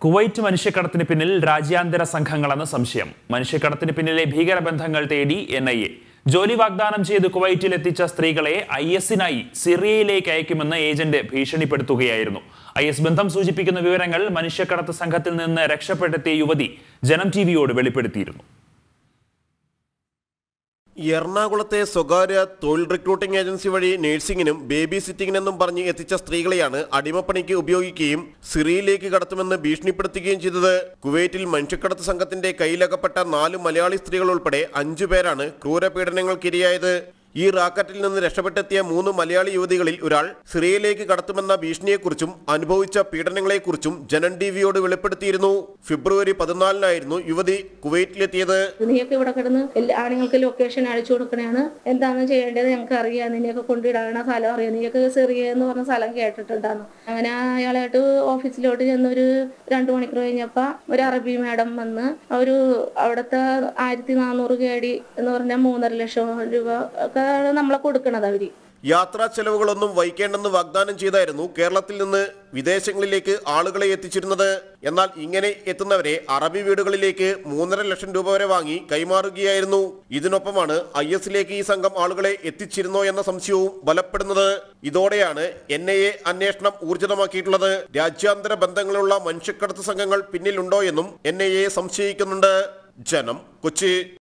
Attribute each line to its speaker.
Speaker 1: Kuwait മനുഷ്യക്കടത്തിന് പിന്നിൽ രാജ്യാന്തര സംഘങ്ങളെന്ന് സംശയം മനുഷ്യക്കടത്തിന് പിന്നിലെ ഭീകരബന്ധങ്ങൾ തേടി എൻ ഐ എ ജോലി വാഗ്ദാനം ചെയ്ത് കുവൈറ്റിൽ എത്തിച്ച സ്ത്രീകളെ ഐ എസിനായി സിറിയയിലേക്ക് അയക്കുമെന്ന് ഏജന്റ് ഭീഷണിപ്പെടുത്തുകയായിരുന്നു ഐ എസ് ബന്ധം സൂചിപ്പിക്കുന്ന വിവരങ്ങൾ മനുഷ്യക്കടത്ത് സംഘത്തിൽ നിന്ന് രക്ഷപ്പെടുത്തിയ യുവതി ജനം ടി വിയോട് വെളിപ്പെടുത്തിയിരുന്നു
Speaker 2: എറണാകുളത്തെ സ്വകാര്യ തൊഴിൽ റിക്രൂട്ടിംഗ് ഏജൻസി വഴി നഴ്സിംഗിനും ബേബി സിറ്റിംഗിനെന്നും പറഞ്ഞ് എത്തിച്ച സ്ത്രീകളെയാണ് അടിമപ്പണിക്ക് ഉപയോഗിക്കുകയും സിറിയയിലേക്ക് കടത്തുമെന്ന് ഭീഷണിപ്പെടുത്തുകയും ചെയ്തത് കുവൈറ്റിൽ മനുഷ്യക്കടത്ത് സംഘത്തിന്റെ കയ്യിലകപ്പെട്ട നാല് മലയാളി സ്ത്രീകൾ ഉൾപ്പെടെ അഞ്ചു പേരാണ് ക്രൂരപീഡനങ്ങൾക്കിരയായത് ഈ റാക്കറ്റിൽ നിന്ന് രക്ഷപ്പെട്ടെത്തിയ മൂന്ന് മലയാളി യുവതികളിൽ ഒരാൾ സിറിയയിലേക്ക് കടത്തുമെന്ന ഭീഷണിയെക്കുറിച്ചും അനുഭവിച്ച പീഡനങ്ങളെക്കുറിച്ചും ജനൻ ടി വിയോട് വെളിപ്പെടുത്തിയിരുന്നു ഫെബ്രുവരി പതിനാലിനായിരുന്നു യുവതി കുവൈറ്റിലെത്തിയത്
Speaker 3: നീയൊക്കെ ഇവിടെ കിടന്ന് എല്ലാ ആണുങ്ങൾക്ക് ലൊക്കേഷൻ അയച്ചു കൊടുക്കണേണ് എന്താണ് ചെയ്യേണ്ടത് ഞങ്ങൾക്ക് അറിയാം നിന്നെയൊക്കെ കൊണ്ടിടാണ സ്ഥലം അറിയാം നീയൊക്കെ ചെറിയ എന്ന് പറഞ്ഞ സ്ഥലം കേട്ടിട്ടുണ്ടായിരുന്നു അങ്ങനെ അയാളായിട്ട് ഓഫീസിലോട്ട് ചെന്നൊരു രണ്ടു മണിക്കൂർ കഴിഞ്ഞപ്പോ ഒരു അറബി മാഡം വന്ന് ഒരു അവിടുത്തെ ആയിരത്തി നാനൂറ് കേടി എന്ന് പറഞ്ഞാൽ മൂന്നര ലക്ഷം രൂപ ഒക്കെ നമ്മളെ കൊടുക്കണത് അവര്
Speaker 2: യാത്രാ ചെലവുകളൊന്നും വഹിക്കേണ്ടെന്ന് വാഗ്ദാനം ചെയ്തായിരുന്നു കേരളത്തിൽ നിന്ന് വിദേശങ്ങളിലേക്ക് ആളുകളെ എത്തിച്ചിരുന്നത് എന്നാൽ ഇങ്ങനെ എത്തുന്നവരെ അറബി വീടുകളിലേക്ക് മൂന്നര ലക്ഷം രൂപ വരെ വാങ്ങി കൈമാറുകയായിരുന്നു ഇതിനൊപ്പമാണ് ഐ എസിലേക്ക് ഈ സംഘം ആളുകളെ എത്തിച്ചിരുന്നോ എന്ന സംശയവും ബലപ്പെടുന്നത് ഇതോടെയാണ് എൻ ഐ എ അന്വേഷണം ഊർജിതമാക്കിയിട്ടുള്ളത് രാജ്യാന്തര ബന്ധങ്ങളുള്ള മനുഷ്യക്കടത്ത് സംഘങ്ങൾ പിന്നിലുണ്ടോ എന്നും എൻ ഐ എ സംശയിക്കുന്നുണ്ട് ജനം കൊച്ചി